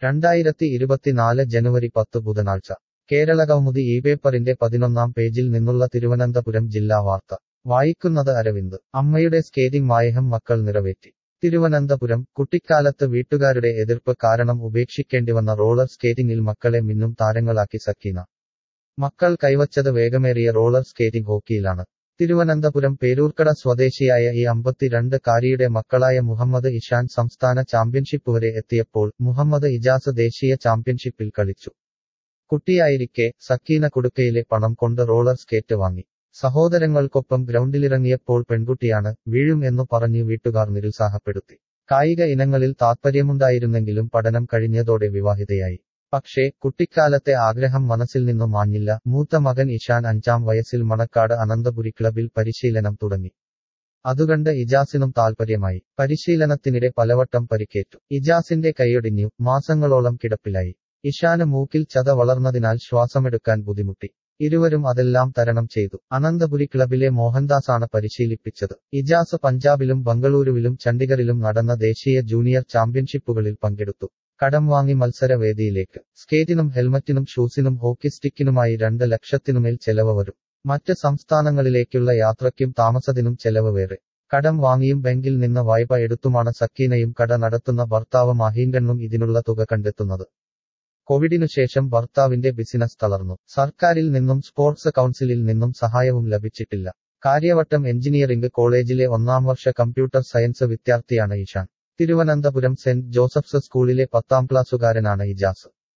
രണ്ടായിരത്തി ഇരുപത്തിനാല് ജനുവരി പത്ത് ബുധനാഴ്ച കേരളകൗമുദി ഈ പേപ്പറിന്റെ പതിനൊന്നാം പേജിൽ നിന്നുള്ള തിരുവനന്തപുരം ജില്ലാ വാർത്ത വായിക്കുന്നത് അരവിന്ദ് അമ്മയുടെ സ്കേറ്റിംഗ് മായഹം മക്കൾ നിറവേറ്റി തിരുവനന്തപുരം കുട്ടിക്കാലത്ത് വീട്ടുകാരുടെ എതിർപ്പ് കാരണം ഉപേക്ഷിക്കേണ്ടിവന്ന റോളർ സ്കേറ്റിംഗിൽ മക്കളെ മിന്നും താരങ്ങളാക്കി സക്കീന മക്കൾ കൈവച്ചത് വേഗമേറിയ റോളർ സ്കേറ്റിംഗ് ഹോക്കിയിലാണ് തിരുവനന്തപുരം പേരൂർക്കട സ്വദേശിയായ ഈ അമ്പത്തിരണ്ട് കാരിയുടെ മക്കളായ മുഹമ്മദ് ഇഷാൻ സംസ്ഥാന ചാമ്പ്യൻഷിപ്പ് വരെ എത്തിയപ്പോൾ മുഹമ്മദ് ഇജാസ് ദേശീയ ചാമ്പ്യൻഷിപ്പിൽ കളിച്ചു കുട്ടിയായിരിക്കെ സക്കീന കുടുക്കയിലെ പണം കൊണ്ട് റോളർ സ്കേറ്റ് വാങ്ങി സഹോദരങ്ങൾക്കൊപ്പം ഗ്രൗണ്ടിലിറങ്ങിയപ്പോൾ പെൺകുട്ടിയാണ് വീഴും എന്നു പറഞ്ഞു വീട്ടുകാർ നിരുത്സാഹപ്പെടുത്തി കായിക ഇനങ്ങളിൽ താത്പര്യമുണ്ടായിരുന്നെങ്കിലും പഠനം കഴിഞ്ഞതോടെ വിവാഹിതയായി പക്ഷേ കുട്ടിക്കാലത്തെ ആഗ്രഹം മനസ്സിൽ നിന്നു മാഞ്ഞില്ല മൂത്ത മകൻ ഇഷാൻ അഞ്ചാം വയസ്സിൽ മണക്കാട് അനന്തപുരി ക്ലബിൽ പരിശീലനം തുടങ്ങി അതുകണ്ട് ഇജാസിനും താൽപര്യമായി പരിശീലനത്തിനിടെ പലവട്ടം പരിക്കേറ്റു ഇജാസിന്റെ കൈയൊടിഞ്ഞു മാസങ്ങളോളം കിടപ്പിലായി ഇഷാന് മൂക്കിൽ ചത വളർന്നതിനാൽ ശ്വാസമെടുക്കാൻ ബുദ്ധിമുട്ടി ഇരുവരും അതെല്ലാം തരണം ചെയ്തു അനന്തപുരി ക്ലബിലെ മോഹൻദാസാണ് പരിശീലിപ്പിച്ചത് ഇജാസ് പഞ്ചാബിലും ബംഗളൂരുവിലും ചണ്ഡിഗറിലും നടന്ന ദേശീയ ജൂനിയർ ചാമ്പ്യൻഷിപ്പുകളിൽ പങ്കെടുത്തു കടം വാങ്ങി മത്സരവേദിയിലേക്ക് സ്കേറ്റിനും ഹെൽമറ്റിനും ഷൂസിനും ഹോക്കി സ്റ്റിക്കിനുമായി രണ്ട് ലക്ഷത്തിനുമേൽ ചെലവ് വരും മറ്റ് സംസ്ഥാനങ്ങളിലേക്കുള്ള യാത്രയ്ക്കും താമസത്തിനും ചെലവ് വേറെ കടം വാങ്ങിയും ബാങ്കിൽ നിന്ന് വായ്പ എടുത്തുമാണ് സക്കീനയും കട നടത്തുന്ന ഭർത്താവ് മാഹീൻകണ്ണും ഇതിനുള്ള തുക കണ്ടെത്തുന്നത് കോവിഡിനു ശേഷം ഭർത്താവിന്റെ ബിസിനസ് തളർന്നു സർക്കാരിൽ നിന്നും സ്പോർട്സ് കൗൺസിലിൽ നിന്നും സഹായവും ലഭിച്ചിട്ടില്ല കാര്യവട്ടം എഞ്ചിനീയറിംഗ് കോളേജിലെ ഒന്നാം വർഷ കമ്പ്യൂട്ടർ സയൻസ് വിദ്യാർത്ഥിയാണ് ഇഷാൻ തിരുവനന്തപുരം സെന്റ് ജോസഫ്സ് സ്കൂളിലെ പത്താം ക്ലാസ്സുകാരനാണ് ഇജാസ്